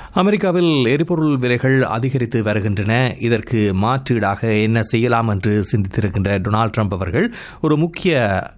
அமெரிக்காவில் எரிபொருள் விலைகள் அதிகரித்து வருகின்றன இதற்கு மாற்றீடாக என்ன செய்யலாம் என்று சிந்தித்திருக்கின்ற டொனால்ட் ட்ரம்ப் அவர்கள் ஒரு முக்கிய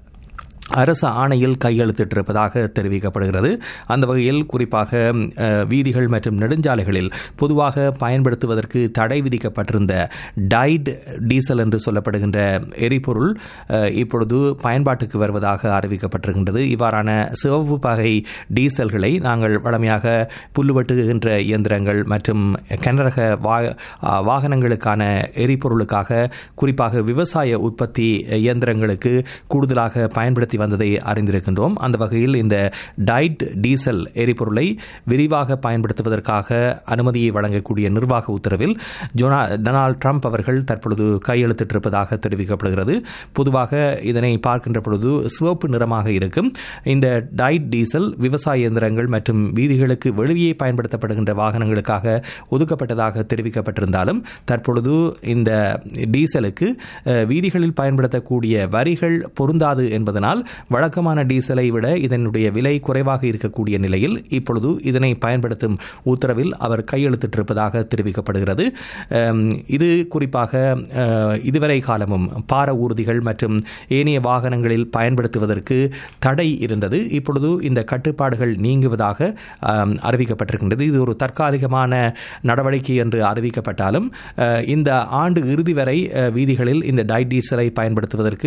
அரசு ஆணையில் கையெழுத்திட்டிருப்பதாக தெரிவிக்கப்படுகிறது அந்த வகையில் குறிப்பாக வீதிகள் மற்றும் நெடுஞ்சாலைகளில் பொதுவாக பயன்படுத்துவதற்கு தடை விதிக்கப்பட்டிருந்த டைட் டீசல் என்று சொல்லப்படுகின்ற எரிபொருள் இப்பொழுது பயன்பாட்டுக்கு வருவதாக அறிவிக்கப்பட்டிருக்கின்றது இவ்வாறான சிவப்பு பகை டீசல்களை நாங்கள் வழமையாக புல்லு வெட்டுகின்ற இயந்திரங்கள் மற்றும் கனரக வாகனங்களுக்கான எரிபொருளுக்காக குறிப்பாக விவசாய உற்பத்தி இயந்திரங்களுக்கு கூடுதலாக பயன்படுத்தி வந்ததை அறிந்திருக்கின்றோம் அந்த வகையில் இந்த டைட் டீசல் எரிபொருளை விரிவாக பயன்படுத்துவதற்காக அனுமதியை வழங்கக்கூடிய நிர்வாக உத்தரவில் டொனால்ட் ட்ரம்ப் அவர்கள் தற்பொழுது கையெழுத்திட்டிருப்பதாக தெரிவிக்கப்படுகிறது பொதுவாக இதனை பார்க்கின்ற பொழுது சிவப்பு நிறமாக இருக்கும் இந்த டைட் டீசல் விவசாய இயந்திரங்கள் மற்றும் வீதிகளுக்கு வெளியே பயன்படுத்தப்படுகின்ற வாகனங்களுக்காக ஒதுக்கப்பட்டதாக தெரிவிக்கப்பட்டிருந்தாலும் தற்பொழுது இந்த டீசலுக்கு வீதிகளில் பயன்படுத்தக்கூடிய வரிகள் பொருந்தாது என்பதனால் வழக்கமான டீசலை விட இதனுடைய விலை குறைவாக இருக்கக்கூடிய நிலையில் இப்பொழுது இதனை பயன்படுத்தும் உத்தரவில் அவர் கையெழுத்திட்டிருப்பதாக தெரிவிக்கப்படுகிறது இது குறிப்பாக இதுவரை காலமும் பார ஊர்திகள் மற்றும் ஏனைய வாகனங்களில் பயன்படுத்துவதற்கு தடை இருந்தது இப்பொழுது இந்த கட்டுப்பாடுகள் நீங்குவதாக அறிவிக்கப்பட்டிருக்கின்றது இது ஒரு தற்காலிகமான நடவடிக்கை என்று அறிவிக்கப்பட்டாலும் இந்த ஆண்டு இறுதி வரை வீதிகளில் இந்த டை டீசலை பயன்படுத்துவதற்கு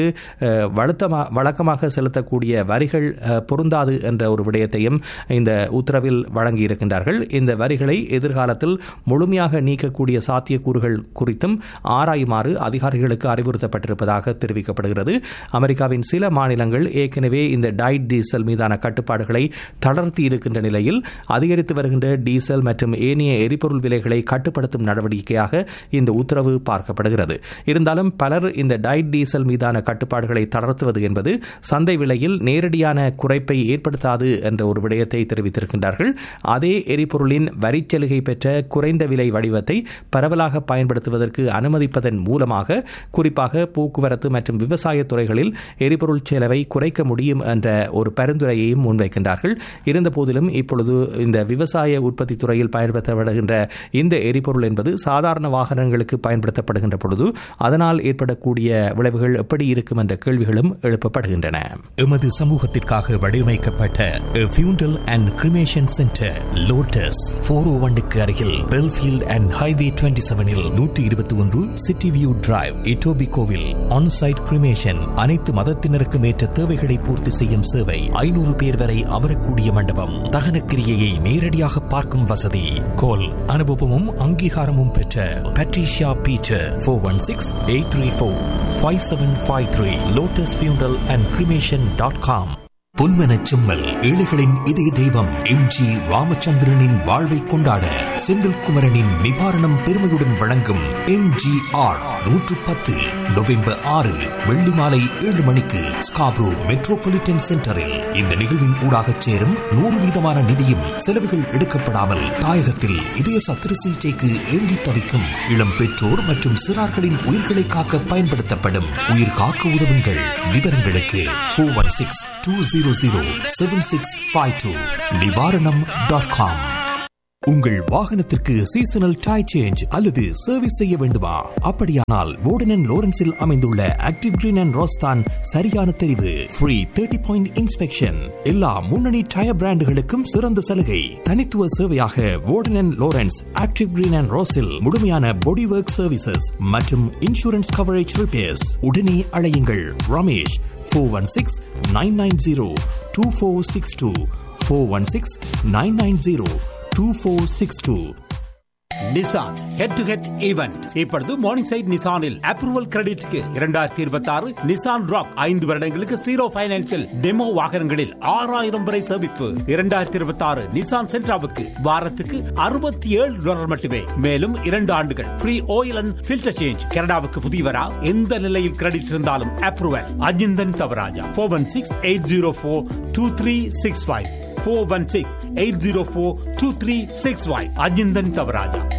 வழக்கமாக செலுத்தக்கூடிய வரிகள் பொருந்தாது என்ற ஒரு விடயத்தையும் இந்த உத்தரவில் வழங்கியிருக்கின்றார்கள் இந்த வரிகளை எதிர்காலத்தில் முழுமையாக நீக்கக்கூடிய சாத்தியக்கூறுகள் குறித்தும் ஆராயுமாறு அதிகாரிகளுக்கு அறிவுறுத்தப்பட்டிருப்பதாக தெரிவிக்கப்படுகிறது அமெரிக்காவின் சில மாநிலங்கள் ஏற்கனவே இந்த டைட் டீசல் மீதான கட்டுப்பாடுகளை தளர்த்தி இருக்கின்ற நிலையில் அதிகரித்து வருகின்ற டீசல் மற்றும் ஏனைய எரிபொருள் விலைகளை கட்டுப்படுத்தும் நடவடிக்கையாக இந்த உத்தரவு பார்க்கப்படுகிறது இருந்தாலும் பலர் இந்த டைட் டீசல் மீதான கட்டுப்பாடுகளை தளர்த்துவது என்பது சந்தை விலையில் நேரடியான குறைப்பை ஏற்படுத்தாது என்ற ஒரு விடயத்தை தெரிவித்திருக்கின்றார்கள் அதே எரிபொருளின் வரிச்சலுகை பெற்ற குறைந்த விலை வடிவத்தை பரவலாக பயன்படுத்துவதற்கு அனுமதிப்பதன் மூலமாக குறிப்பாக போக்குவரத்து மற்றும் விவசாய துறைகளில் எரிபொருள் செலவை குறைக்க முடியும் என்ற ஒரு பரிந்துரையையும் முன்வைக்கின்றார்கள் இருந்தபோதிலும் இப்பொழுது இந்த விவசாய உற்பத்தி துறையில் பயன்படுத்தப்படுகின்ற இந்த எரிபொருள் என்பது சாதாரண வாகனங்களுக்கு பயன்படுத்தப்படுகின்ற பொழுது அதனால் ஏற்படக்கூடிய விளைவுகள் எப்படி இருக்கும் என்ற கேள்விகளும் எழுப்பப்படுகின்றன எமது சமூகத்திற்காக வடிவமைக்கப்பட்ட funeral and cremation centre lotus four o ஒன்னுக்கு அருகில் பெல்ஃபீல்ட் அண்ட் ஹைவே டுவெண்ட்டி செவனில் நூற்றி இருபத்தி ஒன்று சிட்டி வியூ டிரைவ் இட்டோபி கோவில் ஆன்சைட் கிரிமேஷன் அனைத்து மதத்தினருக்கும் ஏற்ற தேவைகளை பூர்த்தி செய்யும் சேவை ஐநூறு பேர் வரை அமரக்கூடிய மண்டபம் தகனக்கிரியையை நேரடியாக பார்க்கும் வசதி கோல் அனுபவமும் அங்கீகாரமும் பெற்ற Patricia Beecher four one six eight three four five seven five three lotus funeral and cremation dot com பொன்மனச் செம்மல் ஏழைகளின் இதய தெய்வம் எம் ஜி ராமச்சந்திரனின் வாழ்வை கொண்டாட செந்தில்குமரனின் நிவாரணம் பெருமையுடன் வழங்கும் எம் ஜி ஆர் நூற்று பத்து நவம்பர் ஆறு வெள்ளி மாலை ஏழு மணிக்கு ஸ்காப்ரோ மெட்ரோபாலிட்டன் சென்டரில் இந்த நிகழ்வின் ஊடாக சேரும் நூறு வீதமான நிதியும் செலவுகள் எடுக்கப்படாமல் தாயகத்தில் இதய சத்திர சிகிச்சைக்கு ஏங்கி தவிக்கும் இளம் பெற்றோர் மற்றும் சிறார்களின் உயிர்களை காக்க பயன்படுத்தப்படும் உயிர் காக்க உதவுங்கள் விவரங்களுக்கு four one six two zero zero seven six five two நிவாரணம் டாட் காம் உங்கள் வாகனத்திற்கு சீசனல் டை சேஞ்ச் அல்லது சர்வீஸ் செய்ய வேண்டுமா அப்படியானால் வோர்டன் லோரன்ஸில் அமைந்துள்ள ஆக்டிவ் கிரீன் அண்ட் ரோஸ்தான் சரியான தெரிவு ஃப்ரீ தேர்ட்டி பாயிண்ட் இன்ஸ்பெக்ஷன் எல்லா முன்னணி டயர் பிராண்டுகளுக்கும் சிறந்த சலுகை தனித்துவ சேவையாக Warden Lawrence active green and ரோஸில் முழுமையான பாடி ஒர்க் சர்வீசஸ் மற்றும் இன்சூரன்ஸ் கவரேஜ் ரிப்பேர்ஸ் உடனே அழையுங்கள் Ramesh four one six nine nine zero two four six two four one six nine nine zero two four six two Nissan head to head event இப்பொழுது morning side நிசானில் approval கிரெடிட்க்கு இரண்டாயிரத்தி இருபத்தி ஆறு Nissan rock ஐந்து வருடங்களுக்கு ஜீரோ பைனான்சில் டெமோ வாகனங்களில் ஆறாயிரம் வரை சேமிப்பு இரண்டாயிரத்தி இருபத்தி ஆறு நிசான் சென்ட்ராவுக்கு வாரத்துக்கு அறுபத்தி ஏழு டாலர் மட்டுமே மேலும் இரண்டு ஆண்டுகள் free oil and filter change கனடாவுக்கு புதியவரா எந்த நிலையில் கிரெடிட் இருந்தாலும் approval Ajinthan Thavarajah four one six eight zero four two three six five four one six eight zero four two three six five Ajinthan Thavaraja